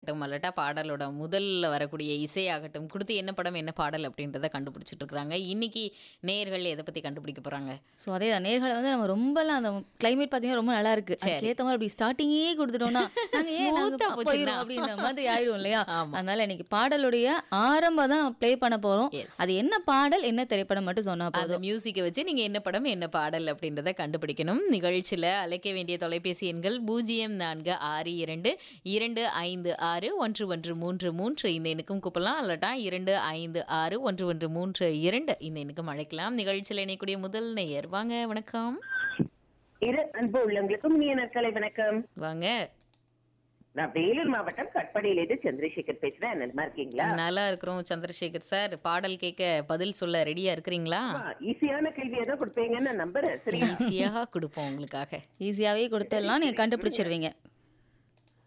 ஆகட்டும் அல்லட்டா பாடலோட முதல்ல வரக்கூடிய இசையாகட்டும் கொடுத்து என்ன படம் என்ன பாடல் அப்படின்றத கண்டுபிடிச்சிட்டு இருக்காங்க இன்னைக்கு நேயர்கள் எதை பத்தி கண்டுபிடிக்க போறாங்க ஸோ அதே தான் நேர்களை வந்து நம்ம ரொம்பலாம் அந்த கிளைமேட் பார்த்தீங்கன்னா ரொம்ப நல்லா இருக்கு அதுக்கேற்ற மாதிரி அப்படி ஸ்டார்டிங்கே கொடுத்துட்டோம்னா நாங்க ஏன் நாங்க Smooth ஆ போச்சுன்னா. போயிரும் அப்படின்ற மாதிரி ஆயிடும் இல்லையா ஆமா. அதனால இன்னைக்கு பாடலுடைய ஆரம்பம் தான் ப்ளே பண்ண போறோம் Yes. அது என்ன பாடல் என்ன திரைப்படம் மட்டும் சொன்னா அந்த போதும் மியூசிக்கை வச்சு நீங்க என்ன படம் என்ன பாடல் அப்படின்றத கண்டுபிடிக்கணும் நிகழ்ச்சியில அழைக்க வேண்டிய தொலைபேசி எண்கள் பூஜ்ஜியம் நான்கு ஆறு இரண்டு இரண்டு ஐந்து ஆறு ஒன்று ஒன்று மூன்று மூன்று இந்த எண்ணுக்கும் கூப்பிடலாம் அல்லட்டா இரண்டு ஐந்து ஆறு ஒன்று ஒன்று மூன்று இரண்டு இந்த எண்ணுக்கும் அழைக்கலாம் நிகழ்ச்சியில் இணையக்கூடிய முதல் நேயர் வாங்க வணக்கம் இரு அன்பு உள்ளவங்களுக்கும் இனிய நற்காலை வணக்கம் வாங்க நான் வேலூர் மாவட்டம் கட்படியிலிருந்து சந்திரசேகர் பேசுறேன் நல்லா இருக்கீங்களா நல்லா இருக்கிறோம் சந்திரசேகர் சார் பாடல் கேட்க பதில் சொல்ல ரெடியா இருக்கிறீங்களா ஆமா, ஈஸியான கேள்வியை தான் கொடுப்பீங்கன்னு நான் நம்புறேன் சரி ஈஸியாக கொடுப்போம் உங்களுக்காக ஈஸியாவே கொடுத்துடலாம் நீங்க கண்டுபிடிச்சிருவீங்க